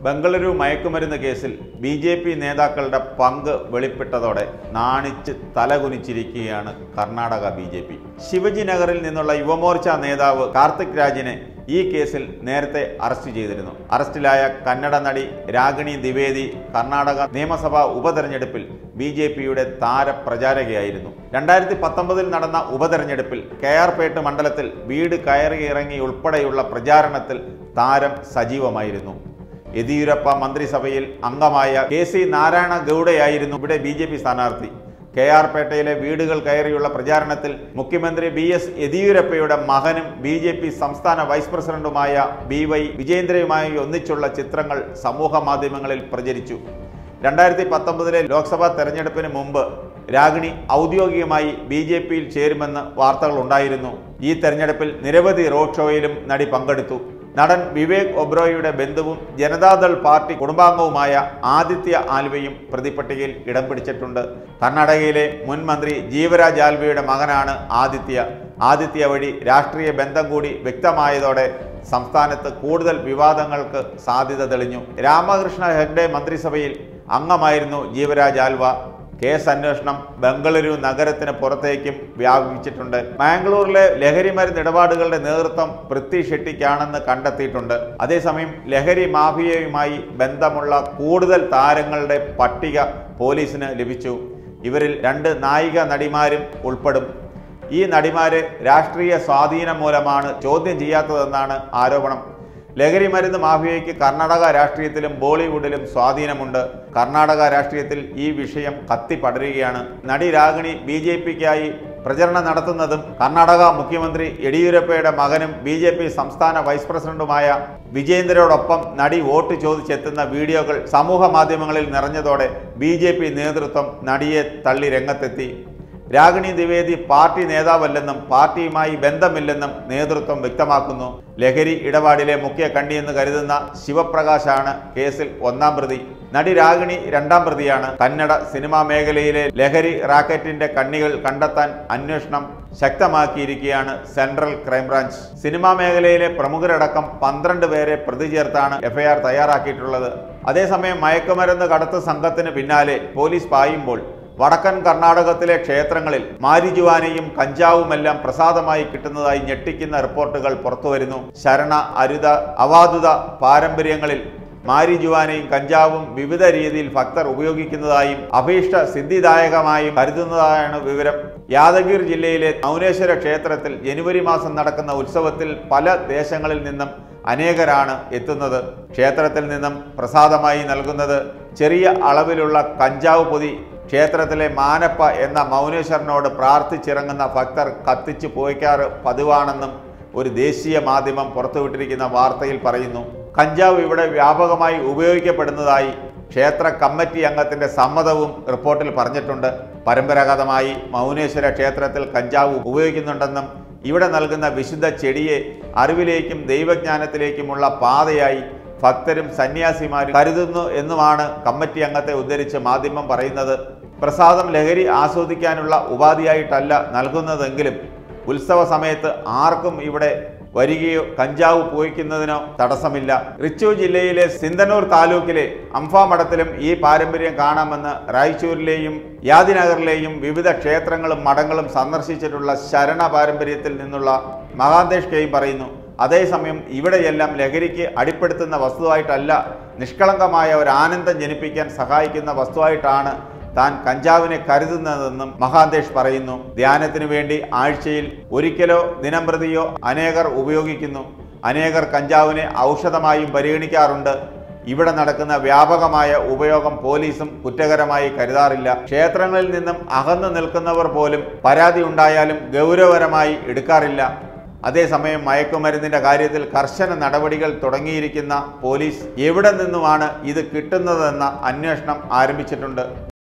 ബംഗളൂരു മയക്കുമരുന്ന് കേസിൽ B J P നേതാക്കളുടെ പങ്ക് വെളിപ്പെട്ടതോടെ നാണിച്ച് തലകുനിച്ചിരിക്കുകയാണ് Karnataka B J P Shivaji നഗറിൽ നിന്നുള്ള യുവമോർച്ച നേതാവ് കാർത്തിക് രാജിനെ ഈ കേസിൽ നേരത്തെ അറസ്റ്റ് ചെയ്തിരുന്നു അറസ്റ്റിലായ കന്നഡ നടി രാഗിണി ദ്വിവേദി കർണാടക നിയമസഭാ ഉപതെരഞ്ഞെടുപ്പിൽ ബി ജെ പിയുടെ താരപ്രചാരകയായിരുന്നു രണ്ടായിരത്തി പത്തൊമ്പതിൽ നടന്ന ഉപതെരഞ്ഞെടുപ്പിൽ കെ ആർ പേട്ട് മണ്ഡലത്തിൽ വീട് കയറി ഇറങ്ങി ഉൾപ്പെടെയുള്ള പ്രചാരണത്തിൽ താരം സജീവമായിരുന്നു യെദിയൂരപ്പ മന്ത്രിസഭയിൽ അംഗമായ കെ സി നാരായണ ഗൗഡയായിരുന്നു ഇവിടെ ബി ജെ പി സ്ഥാനാർത്ഥി കെ ആർ പേട്ടയിലെ വീടുകൾ കയറിയുള്ള പ്രചാരണത്തിൽ മുഖ്യമന്ത്രി ബി എസ് യെദിയൂരപ്പയുടെ മകനും ബി ജെ പി സംസ്ഥാന വൈസ് പ്രസിഡന്റുമായ ബി വൈ വിജയേന്ദ്രയുമായി ഒന്നിച്ചുള്ള ചിത്രങ്ങൾ സമൂഹ മാധ്യമങ്ങളിൽ പ്രചരിച്ചു രണ്ടായിരത്തി പത്തൊമ്പതിലെ ലോക്സഭാ തെരഞ്ഞെടുപ്പിന് മുമ്പ് രാഗിണി ഔദ്യോഗികമായി ബി ജെ പിയിൽ ചേരുമെന്ന് വാർത്തകൾ ഉണ്ടായിരുന്നു ഈ തെരഞ്ഞെടുപ്പിൽ നിരവധി റോഡ് ഷോയിലും നടി പങ്കെടുത്തു നടൻ വിവേക് ഒബ്രോയുടെ ബന്ധുവും ജനതാദൾ പാർട്ടി കുടുംബാംഗവുമായ ആദിത്യ ആൽവയും പ്രതിപട്ടികയിൽ ഇടം പിടിച്ചിട്ടുണ്ട് കർണാടകയിലെ മുൻ മന്ത്രി ജീവരാജ് ആൽവയുടെ മകനാണ് ആദിത്യ ആദിത്യ വഴി രാഷ്ട്രീയ ബന്ധം കൂടി വ്യക്തമായതോടെ സംസ്ഥാനത്ത് കൂടുതൽ വിവാദങ്ങൾക്ക് സാധ്യത തെളിഞ്ഞു രാമകൃഷ്ണ ഹെഗ്ഡെ മന്ത്രിസഭയിൽ അംഗമായിരുന്നു ജീവരാജ് ആൽവ കേസ് അന്വേഷണം ബംഗളൂരു നഗരത്തിന് പുറത്തേക്കും വ്യാപിച്ചിട്ടുണ്ട് മാംഗ്ലൂരിലെ ലഹരി മരുന്ന് ഇടപാടുകളുടെ നേതൃത്വം പൃഥ്വി ഷെട്ടിക്കാണെന്ന് കണ്ടെത്തിയിട്ടുണ്ട് അതേസമയം ലഹരി മാഫിയയുമായി ബന്ധമുള്ള കൂടുതൽ താരങ്ങളുടെ പട്ടിക പോലീസിന് ലഭിച്ചു ഇവരിൽ രണ്ട് നായിക നടിമാരും ഉൾപ്പെടും ഈ നടിമാരെ രാഷ്ട്രീയ സ്വാധീനം മൂലമാണ് ചോദ്യം ചെയ്യാത്തതെന്നാണ് ആരോപണം ലഹരി മരുന്ന് മാഫിയയ്ക്ക് കർണാടക രാഷ്ട്രീയത്തിലും ബോളിവുഡിലും സ്വാധീനമുണ്ട് കർണാടക രാഷ്ട്രീയത്തിൽ ഈ വിഷയം കത്തി പടരുകയാണ് നടി രാഗിണി ബി ജെ പിക്കായി പ്രചരണം നടത്തുന്നതും കർണാടക മുഖ്യമന്ത്രി യെഡിയൂരപ്പയുടെ മകനും ബി ജെ പി സംസ്ഥാന വൈസ് പ്രസിഡന്റുമായ വിജേന്ദ്രയോടൊപ്പം നടി വോട്ട് ചോദിച്ചെത്തുന്ന വീഡിയോകൾ സമൂഹ മാധ്യമങ്ങളിൽ നിറഞ്ഞതോടെ ബി നേതൃത്വം നടിയെ തള്ളി രംഗത്തെത്തി രാഗിണി ദ്വിവേദി പാർട്ടി നേതാവല്ലെന്നും പാർട്ടിയുമായി ബന്ധമില്ലെന്നും നേതൃത്വം വ്യക്തമാക്കുന്നു ലഹരി ഇടപാടിലെ മുഖ്യ കണ്ണിയെന്ന് കരുതുന്ന ശിവപ്രകാശാണ് കേസിൽ ഒന്നാം പ്രതി നടി രാഗിണി രണ്ടാം പ്രതിയാണ് കന്നഡ സിനിമാ മേഖലയിലെ ലഹരി റാക്കറ്റിന്റെ കണ്ണികൾ കണ്ടെത്താൻ അന്വേഷണം ശക്തമാക്കിയിരിക്കുകയാണ് സെൻട്രൽ ക്രൈംബ്രാഞ്ച് സിനിമാ മേഖലയിലെ പ്രമുഖരടക്കം പന്ത്രണ്ട് പേരെ പ്രതി ചേർത്താണ് എഫ്ഐആർ തയ്യാറാക്കിയിട്ടുള്ളത് അതേസമയം മയക്കുമരുന്ന് കടത്ത് സംഘത്തിന് പിന്നാലെ പോലീസ് പായുമ്പോൾ വടക്കൻ കർണാടകത്തിലെ ക്ഷേത്രങ്ങളിൽ മാരിജുവാനയും കഞ്ചാവുമെല്ലാം പ്രസാദമായി കിട്ടുന്നതായി ഞെട്ടിക്കുന്ന റിപ്പോർട്ടുകൾ പുറത്തുവരുന്നു ശരണ അരുത അവാതുത പാരമ്പര്യങ്ങളിൽ മാരിജുവാനയും കഞ്ചാവും വിവിധ രീതിയിൽ ഭക്തർ ഉപയോഗിക്കുന്നതായും അഭീഷ്ട സിദ്ധിദായകമായും കരുതുന്നതായാണ് വിവരം യാദഗിർ ജില്ലയിലെ മൗനേശ്വര ക്ഷേത്രത്തിൽ ജനുവരി മാസം നടക്കുന്ന ഉത്സവത്തിൽ പല ദേശങ്ങളിൽ നിന്നും അനേകരാണ് എത്തുന്നത് ക്ഷേത്രത്തിൽ നിന്നും പ്രസാദമായി നൽകുന്നത് ചെറിയ അളവിലുള്ള കഞ്ചാവ് പൊതി ക്ഷേത്രത്തിലെ മാനപ്പ എന്ന മൗനേശ്വരനോട് പ്രാർത്ഥിച്ചിറങ്ങുന്ന ഭക്തർ കത്തിച്ചു പോയിക്കാറ് പതിവാണെന്നും ഒരു ദേശീയ മാധ്യമം പുറത്തുവിട്ടിരിക്കുന്ന വാർത്തയിൽ പറയുന്നു കഞ്ചാവ് ഇവിടെ വ്യാപകമായി ഉപയോഗിക്കപ്പെടുന്നതായി ക്ഷേത്ര കമ്മിറ്റി അംഗത്തിന്റെ സമ്മതവും റിപ്പോർട്ടിൽ പറഞ്ഞിട്ടുണ്ട് പരമ്പരാഗതമായി മൗനേശ്വര ക്ഷേത്രത്തിൽ കഞ്ചാവ് ഉപയോഗിക്കുന്നുണ്ടെന്നും ഇവിടെ നൽകുന്ന വിശുദ്ധ ചെടിയെ അറിവിലേക്കും ദൈവജ്ഞാനത്തിലേക്കുമുള്ള പാതയായി ഭക്തരും സന്യാസിമാരും കരുതുന്നു എന്നുമാണ് കമ്മിറ്റി അംഗത്തെ ഉദ്ധരിച്ച് മാധ്യമം പറയുന്നത് പ്രസാദം ലഹരി ആസ്വദിക്കാനുള്ള ഉപാധിയായിട്ടല്ല നൽകുന്നതെങ്കിലും ഉത്സവ സമയത്ത് ആർക്കും ഇവിടെ വരികയോ കഞ്ചാവ് പൂയിക്കുന്നതിനോ തടസ്സമില്ല റിച്ചു ജില്ലയിലെ സിന്തനൂർ താലൂക്കിലെ അംഫാമഠത്തിലും ഈ പാരമ്പര്യം കാണാമെന്ന് റായ്ചൂരിലെയും യാദിനഗറിലെയും വിവിധ ക്ഷേത്രങ്ങളും മഠങ്ങളും സന്ദർശിച്ചിട്ടുള്ള ശരണ പാരമ്പര്യത്തിൽ നിന്നുള്ള മഹാന്തേഷ് കെയും പറയുന്നു അതേസമയം ഇവിടെയെല്ലാം ലഹരിക്ക് അടിപ്പെടുത്തുന്ന വസ്തുവായിട്ടല്ല നിഷ്കളങ്കമായ ഒരു ആനന്ദം ജനിപ്പിക്കാൻ സഹായിക്കുന്ന വസ്തുവായിട്ടാണ് താൻ കഞ്ചാവിനെ കരുതുന്നതെന്നും മഹാന്തേഷ് പറയുന്നു ധ്യാനത്തിനു വേണ്ടി ആഴ്ചയിൽ ഒരിക്കലോ ദിനംപ്രതിയോ അനേകർ ഉപയോഗിക്കുന്നു അനേകർ കഞ്ചാവിനെ ഔഷധമായും പരിഗണിക്കാറുണ്ട് ഇവിടെ നടക്കുന്ന വ്യാപകമായ ഉപയോഗം പോലീസും കുറ്റകരമായി കരുതാറില്ല ക്ഷേത്രങ്ങളിൽ നിന്നും അകന്നു നിൽക്കുന്നവർ പോലും പരാതി ഉണ്ടായാലും ഗൗരവകരമായി എടുക്കാറില്ല അതേസമയം മയക്കുമരുന്നിന്റെ കാര്യത്തിൽ കർശന നടപടികൾ തുടങ്ങിയിരിക്കുന്ന പോലീസ് എവിടെ നിന്നുമാണ് ഇത് കിട്ടുന്നതെന്ന അന്വേഷണം ആരംഭിച്ചിട്ടുണ്ട്